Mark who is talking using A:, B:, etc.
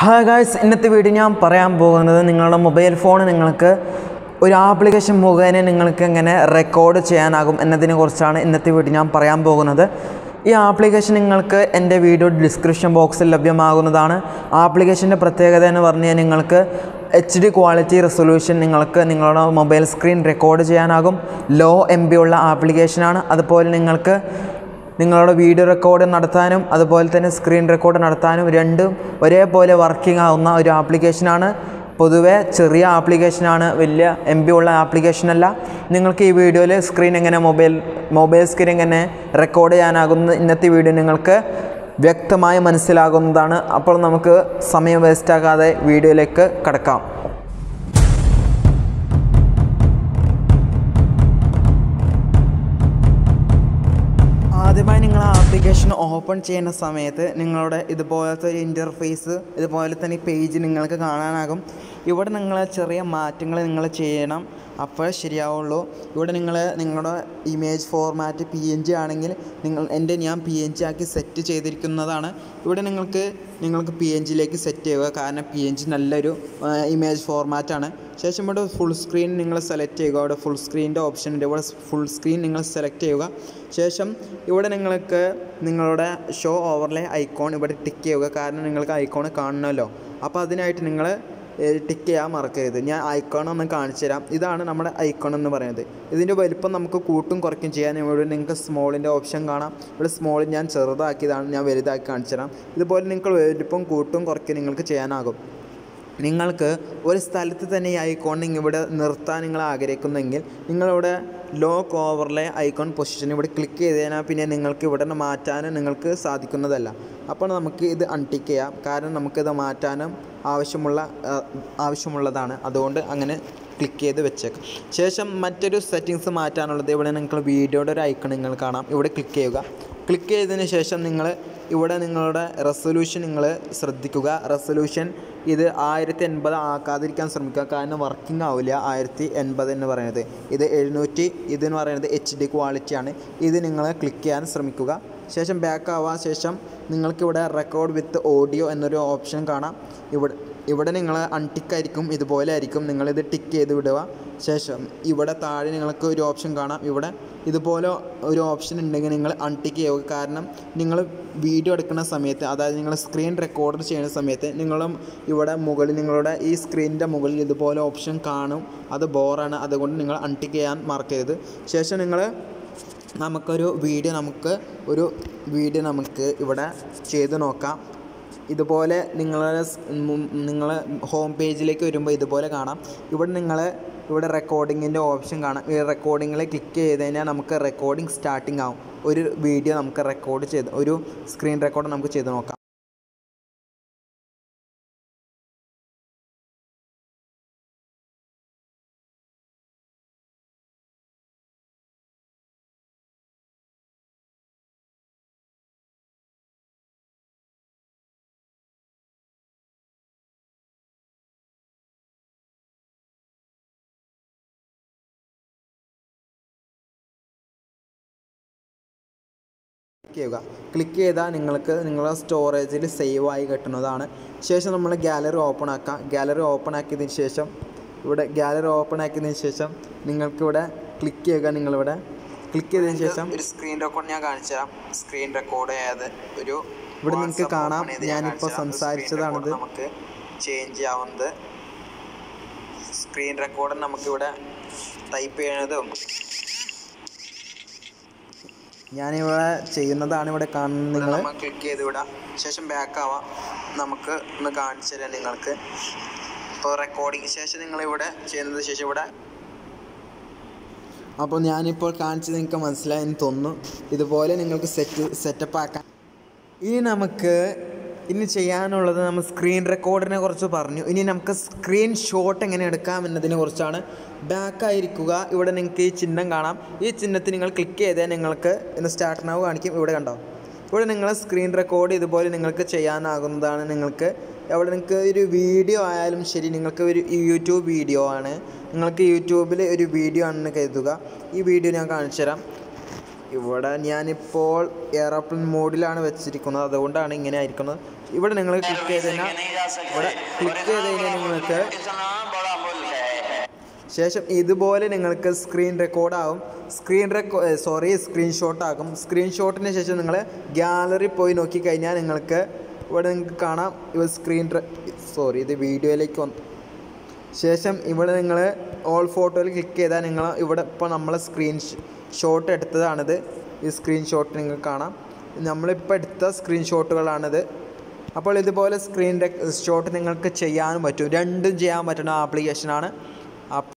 A: hi guys ഇന്നത്തെ video ഞാൻ പറയാൻ പോകുന്നത് നിങ്ങളുടെ മൊബൈൽ ഫോൺ നിങ്ങൾക്ക് ഒരു ആപ്ലിക്കേഷൻ മുഖേന നിങ്ങൾക്ക് എങ്ങനെ റെക്കോർഡ് ചെയ്യാനാകും എന്നതിനെ കുറിച്ചാണ് ഇന്നത്തെ വീഡിയോ ഞാൻ പറയാൻ പോകുന്നത് ഈ ആപ്ലിക്കേഷൻ നിങ്ങൾക്ക് എൻ്റെ വീഡിയോ ഡിസ്ക്രിപ്ഷൻ ബോക്സിൽ ലഭ്യമാകുന്നതാണ് ആപ്ലിക്കേഷൻ്റെ പ്രത്യേകത എന്ന് പറഞ്ഞാൽ നിങ്ങൾക്ക് എച്ച് ഡി ക്വാളിറ്റി റെസൊല്യൂഷൻ നിങ്ങൾക്ക് നിങ്ങളുടെ മൊബൈൽ സ്ക്രീൻ റെക്കോർഡ് ചെയ്യാനാകും ലോ എം ബി ഉള്ള ആപ്ലിക്കേഷനാണ് അതുപോലെ നിങ്ങൾക്ക് നിങ്ങളുടെ വീഡിയോ റെക്കോർഡ് നടത്താനും അതുപോലെ തന്നെ സ്ക്രീൻ റെക്കോർഡ് നടത്താനും രണ്ടും ഒരേപോലെ വർക്കിംഗ് ആവുന്ന ഒരു ആപ്ലിക്കേഷനാണ് പൊതുവേ ചെറിയ ആപ്ലിക്കേഷനാണ് വലിയ എം ബി ഉള്ള ആപ്ലിക്കേഷനല്ല നിങ്ങൾക്ക് ഈ വീഡിയോയിൽ സ്ക്രീൻ എങ്ങനെ മൊബൈൽ മൊബൈൽ സ്ക്രീൻ എങ്ങനെ റെക്കോർഡ് ചെയ്യാനാകുന്ന ഇന്നത്തെ വീഡിയോ നിങ്ങൾക്ക് വ്യക്തമായി മനസ്സിലാകുന്നതാണ് അപ്പോൾ നമുക്ക് സമയം വേസ്റ്റാക്കാതെ വീഡിയോയിലേക്ക് കടക്കാം ആദ്യമായി നിങ്ങൾ ആപ്ലിക്കേഷൻ ഓപ്പൺ ചെയ്യുന്ന സമയത്ത് നിങ്ങളുടെ ഇതുപോലത്തെ ഒരു ഇൻ്റർഫേസ് ഇതുപോലെ തന്നെ പേജ് നിങ്ങൾക്ക് കാണാനാകും ഇവിടെ നിങ്ങൾ ചെറിയ മാറ്റങ്ങൾ നിങ്ങൾ ചെയ്യണം അപ്പോൾ ശരിയാവുള്ളൂ ഇവിടെ നിങ്ങൾ നിങ്ങളുടെ image format P N G ആണെങ്കിൽ നിങ്ങൾ എൻ്റെ ഞാൻ പി എൻ ജി ആക്കി സെറ്റ് ചെയ്തിരിക്കുന്നതാണ് ഇവിടെ നിങ്ങൾക്ക് നിങ്ങൾക്ക് പി എൻ ജിയിലേക്ക് സെറ്റ് ചെയ്യുക കാരണം പി എൻ ജി നല്ലൊരു ഇമേജ് ഫോർമാറ്റാണ് ശേഷം ഇവിടെ ഫുൾ സ്ക്രീൻ നിങ്ങൾ സെലക്ട് ചെയ്യുക അവിടെ ഫുൾ സ്ക്രീനിൻ്റെ ഓപ്ഷൻ ഉണ്ട് ഇവിടെ ഫുൾ സ്ക്രീൻ നിങ്ങൾ സെലക്ട് ചെയ്യുക ശേഷം ഇവിടെ നിങ്ങൾക്ക് നിങ്ങളുടെ ഷോ ഓവർലേ ഐക്കോൺ ഇവിടെ ടിക്ക് ചെയ്യുക കാരണം നിങ്ങൾക്ക് ഐക്കോൺ കാണണമല്ലോ അപ്പോൾ അതിനായിട്ട് നിങ്ങൾ ടിക്ക് ചെയ്യാൻ മറക്കരുത് ഞാൻ ഐക്കോൺ ഒന്ന് കാണിച്ചു തരാം ഇതാണ് നമ്മുടെ ഐക്കോൺ എന്ന് പറയുന്നത് ഇതിൻ്റെ വലിപ്പം നമുക്ക് കൂട്ടും കുറയ്ക്കും ചെയ്യാൻ ഇവിടെ നിങ്ങൾക്ക് സ്മോളിൻ്റെ ഓപ്ഷൻ കാണാം ഇവിടെ സ്മോൾ ഞാൻ ചെറുതാക്കിയതാണ് ഞാൻ വലുതാക്കി കാണിച്ചു തരാം ഇതുപോലെ നിങ്ങൾക്ക് വലിപ്പം കൂട്ടും കുറയ്ക്കും നിങ്ങൾക്ക് ചെയ്യാനാകും നിങ്ങൾക്ക് ഒരു സ്ഥലത്ത് തന്നെ ഈ ഐക്കോൺ ഇവിടെ നിർത്താൻ നിങ്ങൾ ആഗ്രഹിക്കുന്നെങ്കിൽ നിങ്ങളിവിടെ ലോക്ക് ഓവർലേ ഐക്കോൺ പൊസിഷൻ ഇവിടെ ക്ലിക്ക് ചെയ്ത് കഴിഞ്ഞാൽ പിന്നെ നിങ്ങൾക്ക് ഇവിടെ നിന്ന് മാറ്റാനും നിങ്ങൾക്ക് സാധിക്കുന്നതല്ല അപ്പോൾ നമുക്ക് ഇത് അൺടിക്ക് ചെയ്യാം കാരണം നമുക്കിത് മാറ്റാനും ആവശ്യമുള്ള ആ, ആവശ്യമുള്ളതാണ് അതുകൊണ്ട് അങ്ങനെ ക്ലിക്ക് ചെയ്ത് വെച്ചേക്കാം ശേഷം മറ്റൊരു സെറ്റിങ്സ് മാറ്റാനുള്ളത് ഇവിടെ നിങ്ങൾക്ക് വീഡിയോയുടെ ഒരു ഐക്കൺ നിങ്ങൾ കാണാം ഇവിടെ ക്ലിക്ക് ചെയ്യുക ക്ലിക്ക് ചെയ്തതിന് ശേഷം നിങ്ങൾ ഇവിടെ നിങ്ങളുടെ റെസൊല്യൂഷൻ നിങ്ങൾ ശ്രദ്ധിക്കുക റെസൊല്യൂഷൻ ഇത് ആയിരത്തി എൺപത് ആക്കാതിരിക്കാൻ ശ്രമിക്കുക കാരണം വർക്കിംഗ് ആവില്ല ആയിരത്തി എൺപത് എന്ന് പറയുന്നത് ഇത് എഴുന്നൂറ്റി ഇതെന്ന് പറയുന്നത് എച്ച് ഡി ക്വാളിറ്റിയാണ് ഇത് നിങ്ങൾ ക്ലിക്ക് ചെയ്യാൻ ശ്രമിക്കുക ശേഷം ബാക്ക് ആവാൻ ശേഷം നിങ്ങൾക്കിവിടെ റെക്കോർഡ് വിത്ത് ഓഡിയോ എന്നൊരു ഓപ്ഷൻ കാണാം ഇവിടെ ഇവിടെ നിങ്ങൾ അൺടിക്കായിരിക്കും ഇതുപോലെ ആയിരിക്കും നിങ്ങളിത് ടിക്ക് ചെയ്ത് വിടുക ശേഷം ഇവിടെ താഴെ നിങ്ങൾക്ക് ഒരു ഓപ്ഷൻ കാണാം ഇവിടെ ഇതുപോലെ ഒരു ഓപ്ഷൻ ഉണ്ടെങ്കിൽ നിങ്ങൾ അൺടിക്ക് ചെയ്യുക കാരണം നിങ്ങൾ വീഡിയോ എടുക്കുന്ന സമയത്ത് അതായത് നിങ്ങൾ സ്ക്രീൻ റെക്കോർഡ് ചെയ്യുന്ന സമയത്ത് നിങ്ങൾ ഇവിടെ മുകളിൽ നിങ്ങളുടെ ഈ സ്ക്രീനിൻ്റെ മുകളിൽ ഇതുപോലെ ഓപ്ഷൻ കാണും അത് ബോറാണ് അതുകൊണ്ട് നിങ്ങൾ അൺടിക്ക് ചെയ്യാൻ മറക്കരുത് ശേഷം നിങ്ങൾ നമുക്കൊരു വീഡിയോ നമുക്ക് ഒരു വീഡിയോ നമുക്ക് ഇവിടെ ചെയ്ത് നോക്കാം ഇതുപോലെ നിങ്ങളുടെ നിങ്ങൾ ഹോം പേജിലേക്ക് വരുമ്പോൾ ഇതുപോലെ കാണാം ഇവിടെ നിങ്ങൾ ഇവിടെ റെക്കോർഡിങ്ങിൻ്റെ ഓപ്ഷൻ കാണാം ഈ റെക്കോർഡിങ്ങിൽ ക്ലിക്ക് ചെയ്ത് കഴിഞ്ഞാൽ നമുക്ക് റെക്കോർഡിംഗ് സ്റ്റാർട്ടിംഗ് ആവും ഒരു വീഡിയോ നമുക്ക് റെക്കോർഡ് ചെയ്ത് ഒരു സ്ക്രീൻ റെക്കോർഡ് നമുക്ക് ചെയ്ത് നോക്കാം ക്ലിക്ക് ചെയ്യുക ക്ലിക്ക് ചെയ്താൽ നിങ്ങൾക്ക് നിങ്ങളുടെ സ്റ്റോറേജിൽ സേവ് ആയി കിട്ടുന്നതാണ് ശേഷം നമ്മൾ ഗാലറി ഓപ്പൺ ആക്കാം ഗാലറി ഓപ്പൺ ആക്കിയതിന് ശേഷം ഇവിടെ ഗാലറി ഓപ്പൺ ആക്കിയതിന് ശേഷം നിങ്ങൾക്കിവിടെ ക്ലിക്ക് ചെയ്യുക നിങ്ങളിവിടെ ക്ലിക്ക് ചെയ്തതിന് ശേഷം ഒരു സ്ക്രീൻ റെക്കോർഡ് ഞാൻ കാണിച്ചു തരാം സ്ക്രീൻ റെക്കോർഡ് ചെയ്യാതെ ഒരു ഇവിടെ നിങ്ങൾക്ക് കാണാം ഞാനിപ്പോൾ സംസാരിച്ചതാണിത് നമുക്ക് ചേഞ്ച് ചെയ്യാവുന്നത് സ്ക്രീൻ റെക്കോർഡ് നമുക്കിവിടെ ടൈപ്പ് ചെയ്യണതും ഞാനിവിടെ ചെയ്യുന്നതാണ് ഇവിടെ കാണുന്നത് നിങ്ങൾ ക്ലിക്ക് ചെയ്ത് വിടാം ശേഷം ബാക്ക് ആവാം നമുക്ക് ഒന്ന് കാണിച്ചു തരാം നിങ്ങൾക്ക് ഇപ്പോൾ റെക്കോർഡിങ് ശേഷം നിങ്ങൾ ഇവിടെ ചെയ്യുന്നത് ശേഷം ഇവിടെ അപ്പോൾ ഞാനിപ്പോൾ കാണിച്ചത് നിങ്ങൾക്ക് മനസ്സിലായി എന്ന് തോന്നുന്നു ഇതുപോലെ നിങ്ങൾക്ക് സെറ്റ് സെറ്റപ്പ് ആക്കാൻ ഇനി നമുക്ക് ഇനി ചെയ്യാനുള്ളത് നമ്മൾ സ്ക്രീൻ റെക്കോർഡിനെ കുറിച്ച് പറഞ്ഞു ഇനി നമുക്ക് സ്ക്രീൻ ഷോട്ട് എങ്ങനെ എടുക്കാം എന്നതിനെ കുറിച്ചാണ് ബാക്ക് ആയിരിക്കുക ഇവിടെ നിങ്ങൾക്ക് ഈ ചിഹ്നം കാണാം ഈ ചിഹ്നത്തിൽ നിങ്ങൾ ക്ലിക്ക് ചെയ്താൽ നിങ്ങൾക്ക് ഇന്ന് സ്റ്റാർട്ട് നാവ് കാണിക്കും ഇവിടെ കണ്ടോ ഇവിടെ നിങ്ങൾ സ്ക്രീൻ റെക്കോർഡ് ഇതുപോലെ നിങ്ങൾക്ക് ചെയ്യാനാകുന്നതാണ് നിങ്ങൾക്ക് അവിടെ നിങ്ങൾക്ക് ഒരു വീഡിയോ ആയാലും ശരി നിങ്ങൾക്ക് ഒരു യൂട്യൂബ് വീഡിയോ ആണ് നിങ്ങൾക്ക് യൂട്യൂബിൽ ഒരു വീഡിയോ ആണെന്ന് കരുതുക ഈ വീഡിയോ ഞാൻ കാണിച്ചു തരാം ഇവിടെ ഞാനിപ്പോൾ എയറോപ്ലെയിൻ മോഡിലാണ് വെച്ചിരിക്കുന്നത് അതുകൊണ്ടാണ് ഇങ്ങനെ ആയിരിക്കുന്നത് ഇവിടെ നിങ്ങൾ ക്ലിക്ക് ചെയ്ത് കഴിഞ്ഞാൽ ഇവിടെ ക്ലിക്ക് ചെയ്ത് കഴിഞ്ഞാൽ നിങ്ങൾക്ക്
B: इतना बड़ा मुल्क है
A: ശേഷം ഇതുപോലെ നിങ്ങൾക്ക് സ്ക്രീൻ റെക്കോർഡ് ആകും സ്ക്രീൻ റെക്കോ സോറി സ്ക്രീൻഷോട്ട് ആകും സ്ക്രീൻഷോട്ടിന് ശേഷം നിങ്ങൾ ഗ്യാലറി പോയി നോക്കിക്കഴിഞ്ഞാൽ നിങ്ങൾക്ക് ഇവിടെ നിങ്ങൾക്ക് കാണാം ഇവ സ്ക്രീൻ സോറി ഇത് വീഡിയോയിലേക്ക് വന്നു ശേഷം ഇവിടെ നിങ്ങൾ ഓൾ ഫോട്ടോയിൽ ക്ലിക്ക് ചെയ്താൽ നിങ്ങൾ ഇവിടെ ഇപ്പോൾ നമ്മൾ സ്ക്രീൻ ഷോട്ട് എടുത്തതാണിത് ഈ സ്ക്രീൻഷോട്ട് നിങ്ങൾക്ക് കാണാം നമ്മളിപ്പോൾ എടുത്ത സ്ക്രീൻഷോട്ടുകളാണിത് അപ്പോൾ ഇതുപോലെ സ്ക്രീൻ ഷോട്ട് നിങ്ങൾക്ക് ചെയ്യാനും പറ്റും രണ്ടും ചെയ്യാൻ പറ്റുന്ന ആപ്ലിക്കേഷനാണ്